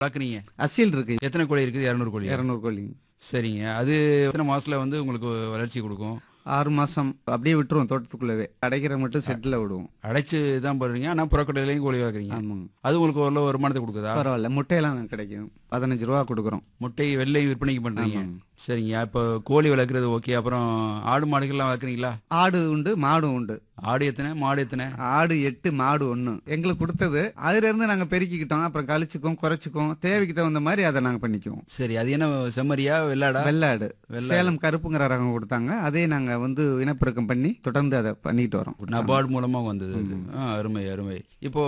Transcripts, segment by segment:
வளர்க்குறீங்க அசில் இருக்கு எத்தனை கோழி இருக்குது இரநூறு கோழி இரநூறு கோழி சரிங்க அது எத்தனை மாசத்துல வந்து உங்களுக்கு வளர்ச்சி கொடுக்கும் ஆறு மாசம் அப்படியே விட்டுருவோம் தோட்டத்துக்குள்ளவே அடைக்கிற மட்டும் செட்டில் விடுவோம் அடைச்சு தான் போடுறீங்க ஆனா புறக்கடையிலையும் கோழி வளர்க்குறீங்க ஆமாங்க அது உங்களுக்கு ஓரளவு வருமானத்தை கொடுக்குதா பரவாயில்ல முட்டையெல்லாம் கிடைக்கும் பதினஞ்சு ரூபா கொடுக்குறோம் முட்டை வெள்ளை விற்பனைக்கு பண்றீங்க ஆமாங்க. சரிங்க இப்போ கோழி வளர்க்குறது ஓகே அப்புறம் ஆடு மாடுகள்லாம் வளர்க்குறீங்களா ஆடு உண்டு மாடும் உண்டு ஆடு எத்தனை மாடு எத்தனை ஆடு எட்டு மாடு ஒண்ணு எங்களுக்கு கொடுத்தது அதுல இருந்து நாங்க பெருக்கிக்கிட்டோம் அப்புறம் கழிச்சுக்கோம் குறைச்சிக்கோம் தேவைக்கு தகுந்த மாதிரி அதை நாங்க பண்ணிக்குவோம் சரி அது என்ன செம்மறியா வெள்ளாடா வெள்ளாடு வெள்ளாடு. சேலம் கருப்புங்கிற ரகம் கொடுத்தாங்க அதே நாங்க வந்து இனப்பெருக்கம் பண்ணி தொடர்ந்து அதை பண்ணிட்டு வரோம் நபார்டு மூலமா வந்தது அது. ஆ, அருமை அருமை இப்போ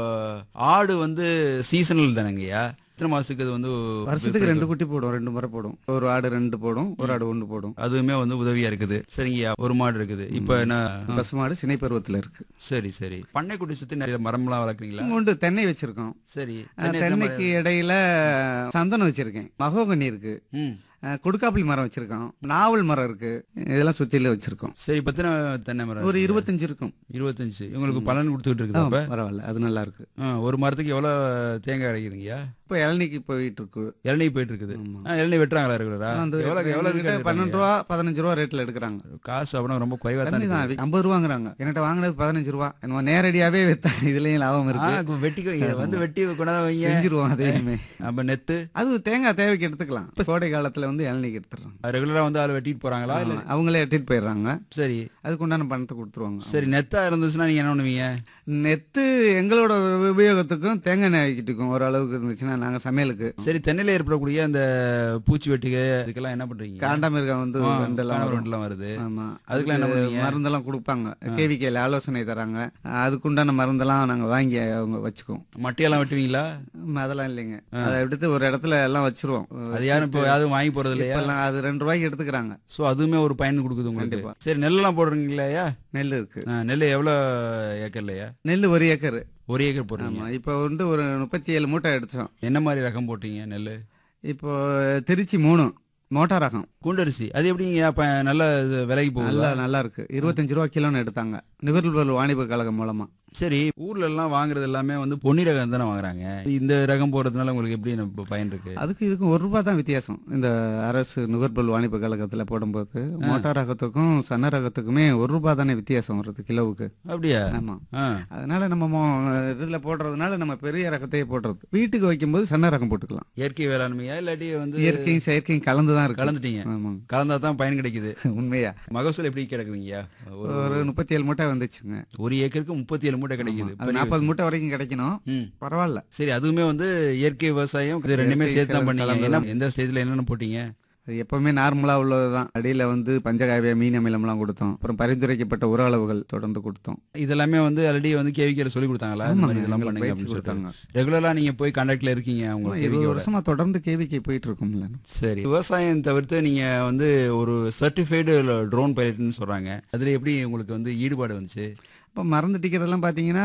ஆடு வந்து சீசனல் தானங்கய்யா எத்தனை மாசத்துக்கு அது வந்து வருஷத்துக்கு ரெண்டு குட்டி போடும் ரெண்டு முறை போடும் ஒரு ஆடு ரெண்டு போடும் ஒரு ஆடு ஒன்று போடும் அதுவுமே வந்து உதவியா இருக்குது சரிங்கய்யா ஒரு மாடு இருக்குது இப்போ என்ன பசு மாடு சினை பருவத்துல இருக்கு சரி சரி பண்ணைக்குட்டி சுத்தி நிறைய மரம்லாம் வளர்க்குறீங்களா உண்டு தென்னை வச்சிருக்கோம் சரி அஹ், தென்னைக்கு இடையில சந்தனம் வச்சிருக்கேன் மகோகனி இருக்கு ம் அஹ், கொடுக்காப்புளி மரம் வச்சிருக்கோம் நாவல் மரம் இருக்கு இதெல்லாம் சுத்தில வச்சிருக்கோம் சரி பத்தின தென்னை மரம் ஒரு இருபத்தஞ்சு இருக்கும் இருபத்தஞ்சு உங்களுக்கு பலன் கொடுத்துட்டு இருக்குது ஆ, அப்ப பரவாயில்ல அது நல்லா இருக்கு ஆ, ஒரு மரத்துக்கு எவ்வளவு தேங்காய் கிடைக்குதுங்கய்யா இப்போ இளநிக்கு போயிட்டு இருக்கு இளநீ போயிட்டு இருக்குது ஆமா. ஆ, இளநீ வெட்டுறாங்களா ரெகுலரா அந்த எவ்வளவு எவ்வளவு எங்ககிட்ட இருக்கு பன்னெண்டு ரூபா பதினஞ்சு ரூபா ரேட்ல எடுக்கிறாங்க காசு அப்படின்னா ரொம்ப குறைவா தான் கம்மி இருக்குது. தான் ஐம்பது ரூபாங்கிறாங்க என்கிட்ட வாங்கினது பதினஞ்சு ரூபா நம்ம நேரடியாவே வித்தா இதுலயும் லாபம் ஆ, இருக்கு வெட்டிக்கோ இங்க வந்து வெட்டி கொண்டாந்து வைங்க செஞ்சிருவோம் அதையுமே அப்ப நெத்து அது தேங்காய் தேவைக்கு எடுத்துக்கலாம் இப்ப கோடை காலத்துல வந்து இளநிக்கு எடுத்துடுறாங்க ரெகுலரா வந்து அதை வெட்டிட்டு போறாங்களா இல்ல ஆமா, அவங்களே எடுத்துட்டு போயிடுறாங்க சரி அதுக்கு உண்டான பணத்தை கொடுத்துருவாங்க சரி நெத்தா இருந்துச்சுன்னா நீங்க என்ன பண்ணுவீங்க நெத்து எங்களோட உபயோகத்துக்கும் தேங்காய் எண்ணெய் வைக்கிட்டுக்கும் ஓரளவுக்கு இருந்துச்சுன்னா நாங்க சமையலுக்கு சரி தென்னையில ஏற்படக்கூடிய அந்த பூச்சி வெட்டுக இதுக்கெல்லாம் என்ன பண்றீங்க காண்டாமிருகம் வந்து ஆ, ரெண்டெல்லாம் வரும். காணவரெண்டெல்லாம் வருது ஆமா அதுக்கெல்லாம் என்ன அதுக்கு பண்ணுவீங்க? மருந்தெல்லாம் கொடுப்பாங்க கேவிக்கையில் ஆலோசனை தராங்க அதுக்குண்டான மருந்தெல்லாம் நாங்க வாங்கி அவங்க வச்சுக்குவோம் மட்டையெல்லாம் வெட்டுவீங்களா ம், அதெல்லாம் இல்லைங்க அதை எடுத்து ஒரு இடத்துல எல்லாம் வச்சிருவோம் அது யாரும் இப்போ யாரும் வாங்கி போறது இல்லையா இப்பெல்லாம் அது ரெண்டு ரூபாய்க்கு எடுத்துக்கிறாங்க சோ அதுவுமே ஒரு பயன் கொடுக்குது உங்களுக்கு கண்டிப்பா. சரி நெல்லெல்லாம் போடுறீங்களையா நெல் இருக்கு நெல் எவ்வளவு ஏக்கர்லையா நெல் ஒரு ஏக்கர் ஒரு ஏக்கர் போடுறீங்க ஆமா இப்போ வந்து ஒரு முப்பத்தி ஏழு மூட்டை எடுத்தோம் என்ன மாதிரி ரகம் போட்டீங்க நெல் இப்போ திருச்சி மூணு மோட்டார் ரகம் குண்டரிசி அது எப்படிங்க அப்ப நல்ல இது விலைக்கு போகுதா நல்லா நல்லா இருக்கு இருபத்தஞ்சு ரூபா கிலோன்னு எடுத்தாங்க நுகர்பொருள் வாணிப கழகம் மூலமா சரி ஊர்ல எல்லாம் வாங்குறது எல்லாமே வந்து பொன்னி ரகம் தானே வாங்குறாங்க இந்த ரகம் போடுறதுனால உங்களுக்கு எப்படி நம்ம பயன் இருக்கு அதுக்கு இதுக்கும் ஒரு ரூபாய் தான் வித்தியாசம் இந்த அரசு நுகர்பொருள் வாணிப கழகத்துல போடும்போது மோட்டார் ரகத்துக்கும் சன்ன ரகத்துக்குமே ஒரு ரூபாய் தானே வித்தியாசம் வருது கிலோவுக்கு அப்படியா ஆமா ஆ, அதனால நம்ம மோ- இதுல போடுறதுனால நம்ம பெரிய ரகத்தையே போடுறது வீட்டுக்கு வைக்கும்போது சன்ன ரகம் போட்டுக்கலாம் இயற்கை வேளாண்மையா இல்லாட்டி வந்து இயற்கையும் செயற்கையும் கலந்து தான் இருக்கு கலந்துட்டீங்க ஆமாங்க கலந்தா தான் பயன் கிடைக்குது உண்மையா மகசூல் எப்படி கிடக்குதுங்கய்யா ஒரு- ஒரு முப்பத்தி ஏழு மூட்டை வந்துச்சுங்க ஒரு ஏக்கருக்கு முப்பத்தி ஏழு மூட்டை கிடைக்குது அது நாற்பது மூட்டை வரைக்கும் கிடைக்கணும் ம். பரவாயில்ல சரி அதுவுமே வந்து இயற்கை விவசாயம் இது ரெண்டுமே இயற்கை சேர்த்து தான் கலந்து பண்ணீங்க தான். என்ன- எந்த ஸ்டேஜ்ல என்னென்ன போட்டீங்க அது எப்பவுமே நார்மலா உள்ளதுதான் அடியில வந்து பஞ்சகாவிய மீன் அமிலம்லாம் கொடுத்தோம் அப்புறம் பரிந்துரைக்கப்பட்ட உர அளவுகள் தொடர்ந்து கொடுத்தோம் இதெல்லாமே வந்து ஆல்ரெடி வந்து கேவிக்கிற சொல்லி கொடுத்தாங்களா இந்த ஆமாங்க, மாதிரி இதெல்லாம் எங்களுக்கு பண்ணுங்க பயிற்சி அப்படின்னு சொல்லிட்டு கொடுத்தாங்க ரெகுலரா நீங்க போய் கான்டாக்ட்ல இருக்கீங்க அவங்க ஆமா, இருபது கேவிக்கோட வருஷமா தொடர்ந்து கேவிக்கை போயிட்டு இருக்கோம்ல சரி விவசாயம் தவிர்த்து நீங்க வந்து ஒரு சர்டிஃபைடு ட்ரோன் பைலட்னு சொல்றாங்க அதுல எப்படி உங்களுக்கு வந்து ஈடுபாடு வந்துச்சு இப்போ மருந்து அடிக்கிறதெல்லாம் பார்த்தீங்கன்னா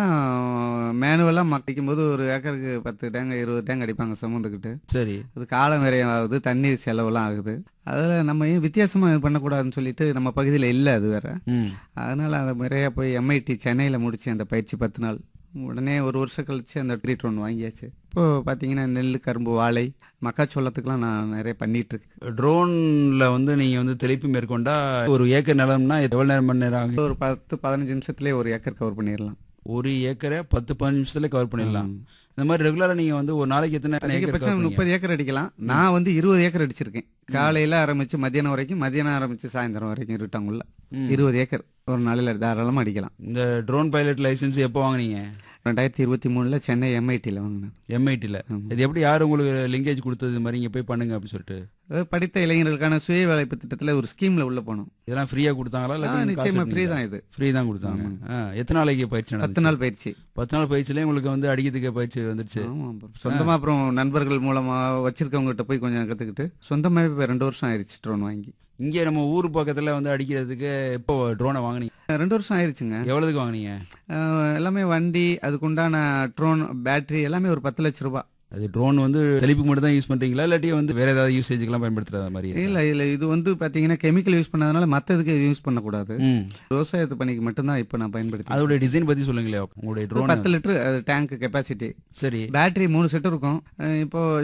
மேனுவலாக மக்கிக்கும் போது ஒரு ஏக்கருக்கு பத்து டேங்க் இருபது டேங்க் அடிப்பாங்க சுமந்துக்கிட்டு சரி அது காலம் விரயம் ஆகுது தண்ணீர் செலவுலாம் ஆகுது அதில் நம்ம ஏன் வித்தியாசமாக பண்ணக்கூடாதுன்னு சொல்லிட்டு நம்ம பகுதியில் இல்லை அது வேற ம் அதனால் அதை முறையாக போய் எம்ஐடி சென்னையில் முடிச்சு அந்த பயிற்சி பத்து நாள் உடனே ஒரு வருஷம் கழிச்சு அந்த ட்ரீட் ஒன்று வாங்கியாச்சு இப்போ பார்த்தீங்கன்னா நெல் கரும்பு வாழை மக்காச்சோளத்துக்குலாம் நான் நிறைய பண்ணிட்டு இருக்கேன் ட்ரோன்ல வந்து நீங்க வந்து தெளிப்பு மேற்கொண்டா ஒரு ஏக்கர் நிலம்னா எவ்வளவு நேரம் மணி நேரம் ஆகும் ஒரு பத்து பதினஞ்சு நிமிஷத்துலேயே ஒரு ஏக்கர் கவர் பண்ணிடலாம் ஒரு ஏக்கரை பத்து பதினஞ்சு நிமிஷத்துல கவர் பண்ணிடலாம் இந்த மாதிரி ரெகுலரா நீங்க வந்து ஒரு நாளைக்கு எத்தனை ஏக்கர் cover அதிகபட்சம் பண்ணீங்க? முப்பது ஏக்கர் அடிக்கலாம் நான் வந்து இருபது ஏக்கர் அடிச்சிருக்கேன் காலையில ஆரம்பிச்சு மத்தியானம் வரைக்கும் மத்தியானம் ஆரம்பிச்சு சாயந்தரம் வரைக்கும் இருட்டாங்குள்ள ம். இருபது ஏக்கர் ஒரு நாளில் தாராளமா அடிக்கலாம் இந்த ட்ரோன் பைலட் லைசென்ஸ் எப்போ வாங்குனீங்க ரெண்டாயிரத்தி இருபத்தி மூணுல சென்னை எம்ஐடியில் வாங்கினேன் எம்ஐடியில் ஆமா. இது எப்படி யார் உங்களுக்கு லிங்கேஜ் கொடுத்தது இது மாதிரி இங்க போய் பண்ணுங்க அப்படின்னு சொல்லிட்டு அதாவது படித்த இளைஞர்களுக்கான சுய வேலைப்பு திட்டத்துல ஒரு ஸ்கீம்ல உள்ள போனோம் இதெல்லாம் ஃப்ரீயா கொடுத்தாங்களா ஆ, நிச்சயமா ஃப்ரீ தான் இது ஃப்ரீ தான் கொடுத்தாங்க ஆ, எத்தனை நாளைக்கு பயிற்சி பத்து நடந்துச்சு நாள் பயிற்சி பத்து நாள் பயிற்சியிலே உங்களுக்கு வந்து அடிக்கிறதுக்கு பயிற்சி வந்துருச்சு ஆமா அப்புறம் சொந்தமா அப்புறம் நண்பர்கள் மூலமா வச்சிருக்கவங்க கிட்ட போய் கொஞ்சம் கத்துக்கிட்டு சொந்தமாவே இப்போ ரெண்டு வருஷம் ஆயிருச்சு ட்ரோன் வாங்கி இங்கே நம்ம ஊர் பக்கத்துல வந்து அடிக்கிறதுக்கு எப்போ ட்ரோனை வாங்குனீங்க ரெண்டு வருஷம் ஆயிருச்சுங்க எவ்வளவுக்கு வாங்குனீங்க அஹ் எல்லாமே வண்டி அதுக்குண்டான ட்ரோன் பேட்டரி எல்லாமே ஒரு பத்து லட்ச ரூபாய் அது ட்ரோன் வந்து தெளிப்புக்கு மட்டும் தான் யூஸ் பண்றீங்களா இல்லாட்டி வந்து வேற ஏதாவது யூசேஜுக்கெல்லாம் பயன்படுத்துற மாதிரி இருக்கா? இல்லை இல்லை இது வந்து பார்த்தீங்கன்னா கெமிக்கல் யூஸ் பண்ணதுனால மற்றதுக்கு யூஸ் பண்ணக்கூடாது ம் விவசாயத்து பணிக்கு மட்டும்தான் இப்போ நான் பயன்படுத்தி அதோட டிசைன் பத்தி சொல்லுங்களேன் உங்களுடைய ட்ரோன் பத்து லிட்டர் அது டேங்க் கெப்பாசிட்டி சரி பேட்டரி மூணு செட் இருக்கும் அஹ் இப்போ